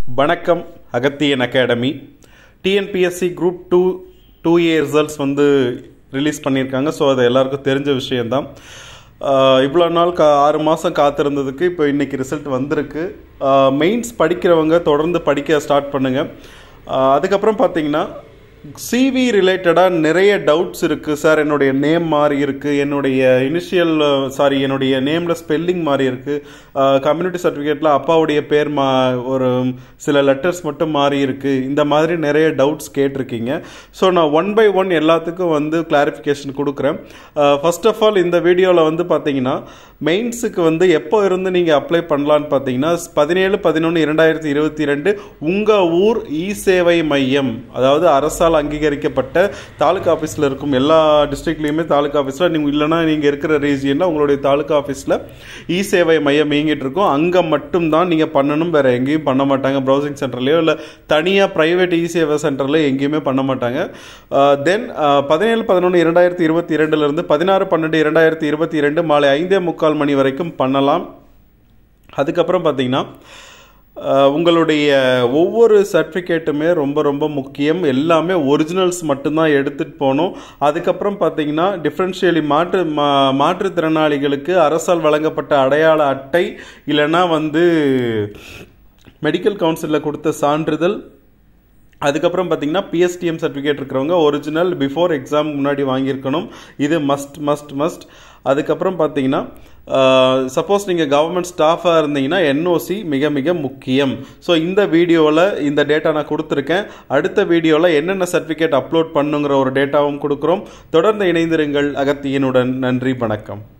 வணக்கம் Agathiyan academy TNPSC group two two A results வந்து release பண்ணியிருக்காங்க ஸோ அது எல்லாருக்கும் தெரிஞ்ச விஷயந்தான் இவ்வளோ நாள் கா ஆறு மாதம் காத்திருந்ததுக்கு இப்போ இன்றைக்கி ரிசல்ட் வந்திருக்கு மெயின்ஸ் படிக்கிறவங்க தொடர்ந்து படிக்க ஸ்டார்ட் பண்ணுங்கள் அதுக்கப்புறம் பார்த்தீங்கன்னா சிவி ரிலேட்டடாக நிறைய டவுட்ஸ் இருக்குது சார் என்னுடைய நேம் மாறி இருக்குது என்னுடைய இனிஷியல் சாரி என்னுடைய நேமில் ஸ்பெல்லிங் மாறி இருக்குது கம்யூனிட்டி சர்டிஃபிகேட்டில் அப்பாவுடைய பேர் மா ஒரு சில லெட்டர்ஸ் மட்டும் மாறி இருக்குது இந்த மாதிரி நிறைய டவுட்ஸ் கேட்டிருக்கீங்க ஸோ நான் ஒன் பை ஒன் எல்லாத்துக்கும் வந்து கிளாரிஃபிகேஷன் கொடுக்குறேன் ஃபர்ஸ்ட் ஆஃப் ஆல் இந்த வீடியோவில் வந்து பார்த்தீங்கன்னா மெயின்ஸுக்கு வந்து எப்போ இருந்து நீங்கள் அப்ளை பண்ணலான்னு பார்த்தீங்கன்னா பதினேழு பதினொன்று இரண்டாயிரத்தி இருபத்தி ரெண்டு உங்கள் ஊர் இ சேவை மையம் அதாவது அரசால் அங்கீகரிக்கப்பட்ட தாலுக்கா ஆஃபீஸில் இருக்கும் எல்லா டிஸ்ட்ரிக்ட்லேயுமே தாலுக்கா ஆஃபீஸில் நீங்கள் இல்லைனா நீங்கள் இருக்கிற ரீஜியனில் உங்களுடைய தாலுக்கா ஆஃபீஸில் இ சேவை மையம் இயங்கிட்டு இருக்கும் அங்கே மட்டும்தான் நீங்கள் பண்ணணும் வேறு எங்கேயும் பண்ண மாட்டாங்க ப்ரௌசிங் சென்டர்லேயோ இல்லை தனியாக ப்ரைவேட் இ சேவை சென்டரில் எங்கேயுமே பண்ண மாட்டாங்க தென் பதினேழு பதினொன்று இரண்டாயிரத்தி இருபத்தி இரண்டுலேருந்து பதினாறு பன்னெண்டு இரண்டாயிரத்தி இருபத்தி இரண்டு மாலை ஐந்தே முக்கால் மணி வரைக்கும் பண்ணலாம் அதுக்கப்புறம் பார்த்தீங்கன்னா உங்களுடைய ஒவ்வொரு சர்டிஃபிகேட்டுமே ரொம்ப ரொம்ப முக்கியம் எல்லாமே ஒரிஜினல்ஸ் மட்டும்தான் எடுத்துகிட்டு போகணும் அதுக்கப்புறம் பார்த்தீங்கன்னா டிஃப்ரென்ஷியலி மாற்று மா மாற்றுத்திறனாளிகளுக்கு அரசால் வழங்கப்பட்ட அடையாள அட்டை இல்லைன்னா வந்து மெடிக்கல் கவுன்சிலில் கொடுத்த சான்றிதழ் அதுக்கப்புறம் பார்த்தீங்கன்னா பிஎஸ்டிஎம் சர்டிஃபிகேட் இருக்கிறவங்க ஒரிஜினல் பிஃபோர் எக்ஸாம் முன்னாடி வாங்கியிருக்கணும் இது மஸ்ட் மஸ்ட் மஸ்ட் அதுக்கப்புறம் பார்த்தீங்கன்னா சப்போஸ் நீங்கள் கவர்மெண்ட் ஸ்டாஃபாக இருந்தீங்கன்னா என்ஓசி மிக மிக முக்கியம் ஸோ இந்த வீடியோவில் இந்த டேட்டா நான் கொடுத்துருக்கேன் அடுத்த வீடியோவில் என்னென்ன சர்டிஃபிகேட் அப்லோட் பண்ணுங்கிற ஒரு டேட்டாவும் கொடுக்குறோம் தொடர்ந்து இணைந்திருங்கள் அகத்தியனுடன் நன்றி வணக்கம்